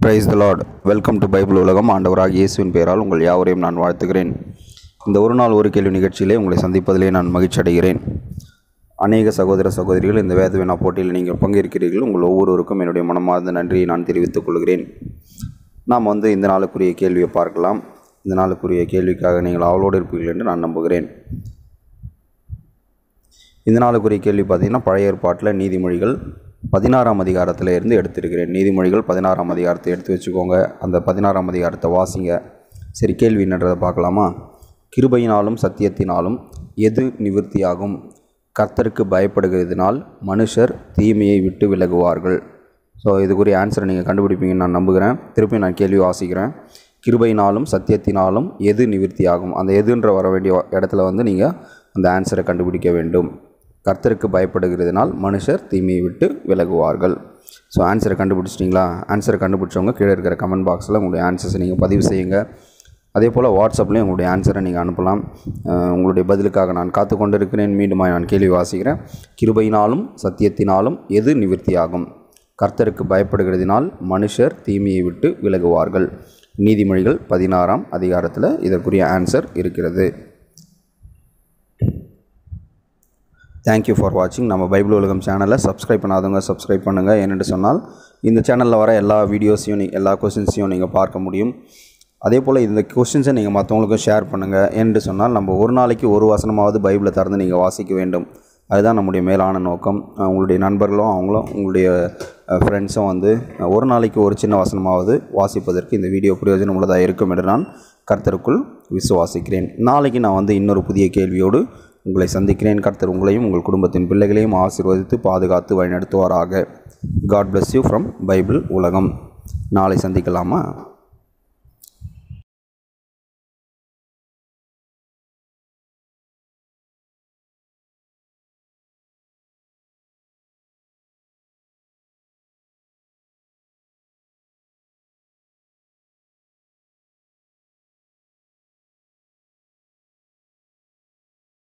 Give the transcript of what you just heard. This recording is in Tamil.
price the lord welcome to Bible உலகம் ஆண்டவராக இயேசுவின் பெயரால் உங்கள் யாவரையும் நான் வாழ்த்துகிறேன் இந்த ஒரு நாள் ஒரு கேள்வி நிகழ்ச்சியிலே உங்களை சந்திப்பதிலே நான் மகிழ்ச்சி அடைகிறேன் அநேக சகோதர சகோதரிகள் இந்த வேதவினா போட்டியில் நீங்கள் பங்கேற்கிறீர்கள் உங்கள் ஒவ்வொருவருக்கும் என்னுடைய மனமார்ந்த நன்றியை நான் தெரிவித்துக் கொள்கிறேன் நாம் வந்து இந்த நாளுக்குரிய கேள்வியை பார்க்கலாம் இந்த நாளுக்குரிய கேள்விக்காக நீங்கள் அவளோடு இருப்பீர்கள் என்று நான் நம்புகிறேன் இந்த நாளுக்குரிய கேள்வி பார்த்தீங்கன்னா பழைய ஏற்பாட்டில் நீதிமொழிகள் பதினாறாம் அதிகாரத்தில் இருந்து எடுத்திருக்கிறேன் நீதிமொழிகள் பதினாறாம் அதிகாரத்தை எடுத்து வச்சுக்கோங்க அந்த பதினாறாம் அதிகாரத்தை வாசிங்க சரி கேள்வி என்னன்றதை பார்க்கலாமா கிருபையினாலும் சத்தியத்தினாலும் எது நிவிர்த்தியாகும் கர்த்தருக்கு பயப்படுகிறதினால் மனுஷர் தீமையை விட்டு விலகுவார்கள் ஸோ இதுக்குரிய ஆன்சரை நீங்கள் கண்டுபிடிப்பீங்கன்னு நான் நம்புகிறேன் திருப்பி நான் கேள்வி வாசிக்கிறேன் கிருபையினாலும் சத்தியத்தினாலும் எது நிவிர்த்தியாகும் அந்த எதுன்ற வர வேண்டிய இடத்துல வந்து நீங்கள் அந்த ஆன்சரை கண்டுபிடிக்க வேண்டும் கர்த்தருக்கு பயப்படுகிறதுனால் மனுஷர் தீமையை விட்டு விலகுவார்கள் ஸோ ஆன்சரை கண்டுபிடிச்சிட்டிங்களா ஆன்சரை கண்டுபிடிச்சவங்க கீழே இருக்கிற கமெண்ட் பாக்ஸில் உங்களுடைய ஆன்சர்ஸை நீங்கள் பதிவு செய்யுங்க அதே போல் வாட்ஸ்அப்லேயும் உங்களுடைய ஆன்சரை நீங்கள் அனுப்பலாம் அஹ் உங்களுடைய பதிலுக்காக நான் காத்து கொண்டிருக்கிறேன் மீண்டுமாய் நான் கேள்வி வாசிக்கிறேன் கிருபையினாலும் சத்தியத்தினாலும் எது நிவிர்த்தியாகும் கர்த்தருக்கு பயப்படுகிறதினால் மனுஷர் தீமையை விட்டு விலகுவார்கள் நீதிமொழிகள் பதினாறாம் அதிகாரத்தில் இதற்குரிய ஆன்சர் இருக்கிறது தேங்க்யூ ஃபார் வாட்சிங் நம்ம பைபிள் உலகம் சேனலை சப்ஸ்கிரைப் பண்ணாதவங்க சப்ஸ்கிரைப் பண்ணுங்கள் ஏனென்று சொன்னால் இந்த சேனலில் வர எல்லா வீடியோஸையும் நீ எல்லா கொஸ்டின்ஸையும் நீங்கள் பார்க்க முடியும் அதே போல் இந்த கொஸ்டின்ஸை நீங்கள் மற்றவங்களுக்கும் ஷேர் பண்ணுங்கள் என்று சொன்னால் நம்ம ஒரு நாளைக்கு ஒரு வசனமாவது பைபிளை திறந்து நீங்கள் வாசிக்க வேண்டும் அதுதான் நம்முடைய மேலான நோக்கம் அஹ் உங்களுடைய நண்பர்களும் அவங்களும் உங்களுடைய ஃப்ரெண்ட்ஸும் வந்து அஹ் ஒரு நாளைக்கு ஒரு சின்ன வசனமாவது வாசிப்பதற்கு இந்த வீடியோ பிரயோஜனம் உள்ளதாக இருக்கும் என்று நான் கர்த்தருக்குள் விசுவாசிக்கிறேன் நாளைக்கு நான் வந்து இன்னொரு புதிய கேள்வியோடு உங்களை சந்திக்கிறேன் கர்த்தர் உங்களையும் உங்கள் குடும்பத்தின் பிள்ளைகளையும் ஆசீர்வதித்து பாதுகாத்து வழிநடத்துவாராக God bless you from Bible உலகம் நாளை சந்திக்கலாமா